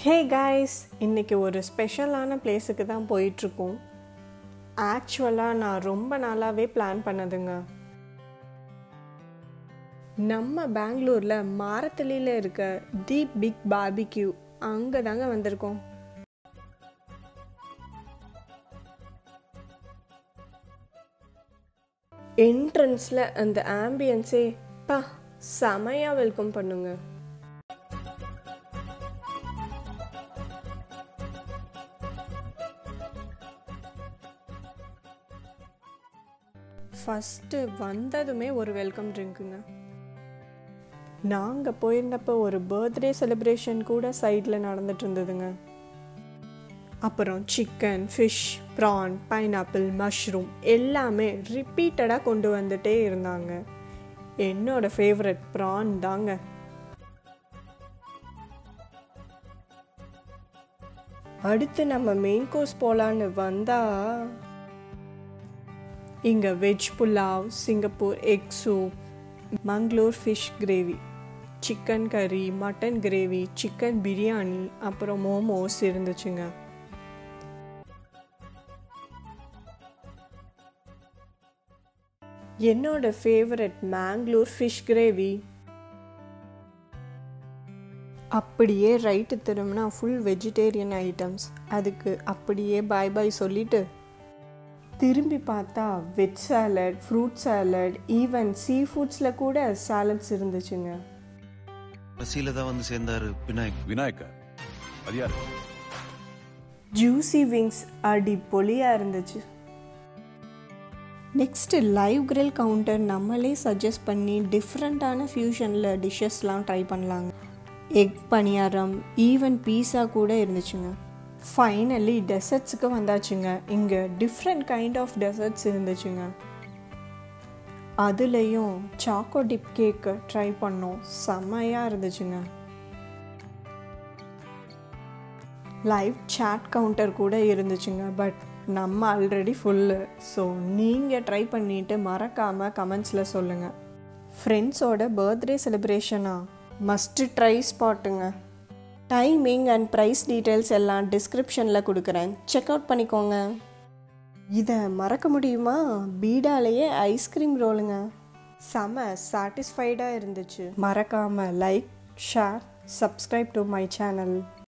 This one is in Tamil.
ஹே காய்ஸ் இன்னைக்கு ஒரு ஸ்பெஷலான பிளேஸுக்கு தான் போயிட்டுருக்கோம் ஆக்சுவலாக நான் ரொம்ப நாளாகவே பிளான் பண்ணதுங்க நம்ம பெங்களூரில் மாரத்தலியில் இருக்க தி பிக் பார்பிக்யூ அங்கே தாங்க வந்திருக்கோம் என்ட்ரன்ஸில் அந்த ஆம்பியன்ஸே பா செமையாக வெல்கம் பண்ணுங்க ஃபஸ்ட்டு வந்ததுமே ஒரு வெல்கம் ட்ரிங்க்குங்க நாங்கள் போயிருந்தப்போ ஒரு பர்த்டே செலிப்ரேஷன் கூட சைடில் நடந்துட்டு இருந்ததுங்க அப்புறம் chicken fish prawn pineapple mushroom எல்லாமே ரிப்பீட்டடாக கொண்டு வந்துட்டே இருந்தாங்க என்னோட ஃபேவரட் ப்ரான் தாங்க அடுத்து நம்ம மெயின் கோர்ஸ் போகலான்னு வந்தா இங்கே veg pulao Singapore egg soup Mangalore fish gravy chicken curry mutton gravy chicken biryani அப்புறம் மோமோஸ் இருந்துச்சுங்க என்னோட ஃபேவரட் மேங்களூர் ஃபிஷ் கிரேவி அப்படியே ரைட்டு திரும்பினா ஃபுல் வெஜிடேரியன் ஐட்டம்ஸ் அதுக்கு அப்படியே பாய் பாய் சொல்லிட்டு திரும்பி பார்த்தா veg salad fruit salad even sea ஃபுட்ஸில் கூட சாலட்ஸ் இருந்துச்சுங்க கடைசியில தான் வந்து சேர்ந்தாரு விநாயக் விநாயக்கா அது யாரு ஜூசி விங்ஸ் அடி பொலியாக இருந்துச்சு நெக்ஸ்ட்டு லைவ் கிரில் கவுண்டர் நம்மளே சஜஸ்ட் பண்ணி டிஃப்ரெண்ட்டான ஃபியூஷனில் டிஷ்ஷஸ்லாம் ட்ரை பண்ணலாங்க எக் பணியாரம் ஈவன் பீஸா கூட இருந்துச்சுங்க ஃபைனலி டெசர்ட்ஸுக்கு வந்தாச்சுங்க இங்கே டிஃப்ரெண்ட் கைண்ட் ஆஃப் டெசர்ட்ஸ் இருந்துச்சுங்க அதுலேயும் சாக்கோ டிப் கேக்கு ட்ரை பண்ணோம் செம்மையாக இருந்துச்சுங்க லைவ் chat கவுண்டர் கூட இருந்துச்சுங்க பட் நம்ம ஆல்ரெடி ஃபுல்லு ஸோ நீங்கள் ட்ரை பண்ணிவிட்டு மறக்காமல் கமெண்ட்ஸில் சொல்லுங்கள் ஃப்ரெண்ட்ஸோட பர்த்டே செலிப்ரேஷனா மஸ்ட்டு ட்ரை ஸ்பாட்டுங்க டைமிங் அண்ட் ப்ரைஸ் டீட்டெயில்ஸ் எல்லாம் டிஸ்கிரிப்ஷனில் கொடுக்குறேன் செக் அவுட் பண்ணிக்கோங்க இதை மறக்க முடியுமா பீடாலேயே ஐஸ்கிரீம் ரோலுங்க செம சாட்டிஸ்ஃபைடாக இருந்துச்சு மறக்காமல் like share subscribe to my channel